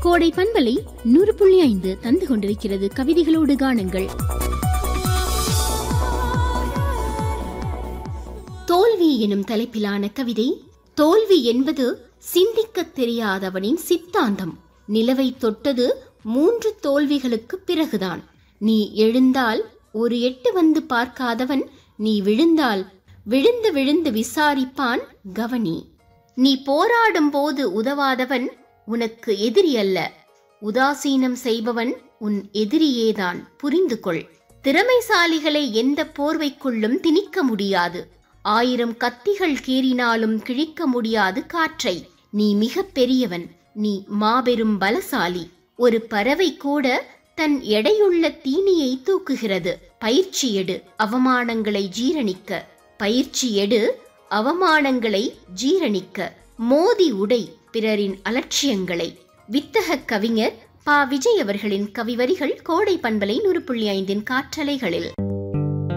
கோடை பண்பலை நூறு புள்ளி ஐந்து தந்து கொண்டிருக்கிறது கவிதைகளோடு காணுங்கள் தோல்வி எனும் தலைப்பிலான கவிதை தோல்வி என்பது சிந்திக்கத் தெரியாதவனின் சித்தாந்தம் நிலவை தொட்டது மூன்று தோல்விகளுக்கு பிறகுதான் நீ எழுந்தால் ஒரு எட்டு வந்து பார்க்காதவன் நீ விழுந்தால் விழுந்து விழுந்து விசாரிப்பான் கவனி நீ போராடும் போது உதவாதவன் உனக்கு எதிரி அல்ல உதாசீனம் செய்பவன் உன் எதிரியேதான் புரிந்து கொள் திறமைசாலிகளை எந்த போர்வைக்குள்ளும் திணிக்க முடியாது ஆயிரம் கத்திகள் கீறினாலும் கிழிக்க முடியாது காற்றை நீ மிக பெரியவன் நீ மாபெரும் பலசாலி ஒரு பறவை கூட தன் எடையுள்ள தீனியை தூக்குகிறது பயிற்சி எடு அவமானங்களை ஜீரணிக்க பயிற்சி எடு அவமானங்களை ஜீரணிக்க மோதி உடை பிறரின் அலட்சியங்களை வித்தக கவிஞர் பா விஜய் அவர்களின் கவிவரிகள் கோடை பண்பலை நூறு புள்ளி ஐந்தின் காற்றலைகளில்